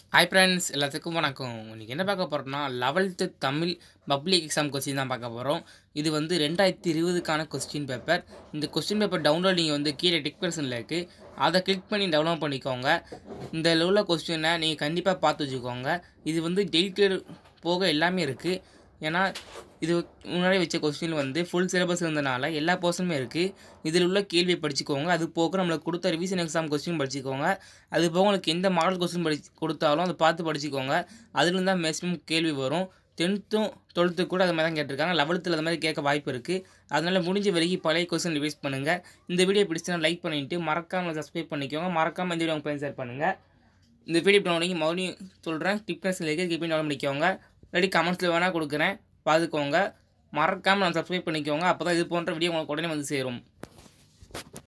hi friends எல்லாத்துக்கும் வணக்கம் இன்றைக்கி என்ன பார்க்க போகிறோம்னா eleventh Tamil public exam question தான் பார்க்க போகிறோம் இது வந்து ரெண்டாயிரத்தி இருபதுக்கான கொஸ்டின் பேப்பர் இந்த கொஸ்டின் பேப்பர் டவுன்லோட் நீங்கள் வந்து கீழே டிஸ்கிரிப்ஷனில் இருக்குது அதை கிளிக் பண்ணி டவுன்லோட் பண்ணிக்கோங்க இந்த உள்ள கொஸ்டினை நீங்கள் கண்டிப்பாக பார்த்து வச்சுக்கோங்க இது வந்து டெய்லி போக எல்லாமே இருக்குது ஏன்னா இது முன்னாடி வச்ச கொஸ்டின் வந்து ஃபுல் சிலபஸ் இருந்தனால எல்லா போர்ஷனுமே இருக்குது இதில் உள்ள கேள்வி படிச்சுக்கோங்க அது போக நம்மளுக்கு கொடுத்த ரிவிஷன் எக்ஸாம் கொஸ்டின் படிச்சுக்கோங்க அது போக உங்களுக்கு எந்த மாடல் கொஸ்டின் படி கொடுத்தாலும் அதை பார்த்து படிச்சுக்கோங்க அதுலேருந்து தான் மேக்ஸிமம் கேள்வி வரும் டென்த்தும் டுவெல்த்து கூட அது மாதிரி தான் கேட்டிருக்காங்க லெவல்த்தில் அது மாதிரி கேட்க வாய்ப்பு இருக்குது அதனால் முடிஞ்ச வரைக்கும் பழைய கொஸ்டின் ரிவைஸ் பண்ணுங்கள் இந்த வீடியோ பிடிச்சா லைக் பண்ணிவிட்டு மறக்காமல் சப்ஸ்கிரைப் பண்ணிக்கோங்க மறக்காமல் இந்த வீடியோ உங்கள் ஃப்ரெண்ட்ஸ் ஷேர் பண்ணுங்கள் இந்த வீடியோ இப்போ வரைக்கும் மறுபடியும் சொல்கிறேன் டிப்னஸ் இருக்குது கிப்பி டவுன் பண்ணிக்கோங்க இல்லாட்டி கமெண்ட்ஸில் வேணால் கொடுக்குறேன் பார்த்துக்கோங்க மறக்காமல் நான் சப்ஸ்கிரைப் பண்ணிக்கோங்க அப்போ தான் இது போன்ற வீடியோ உங்களுக்கு உடனே வந்து சேரும்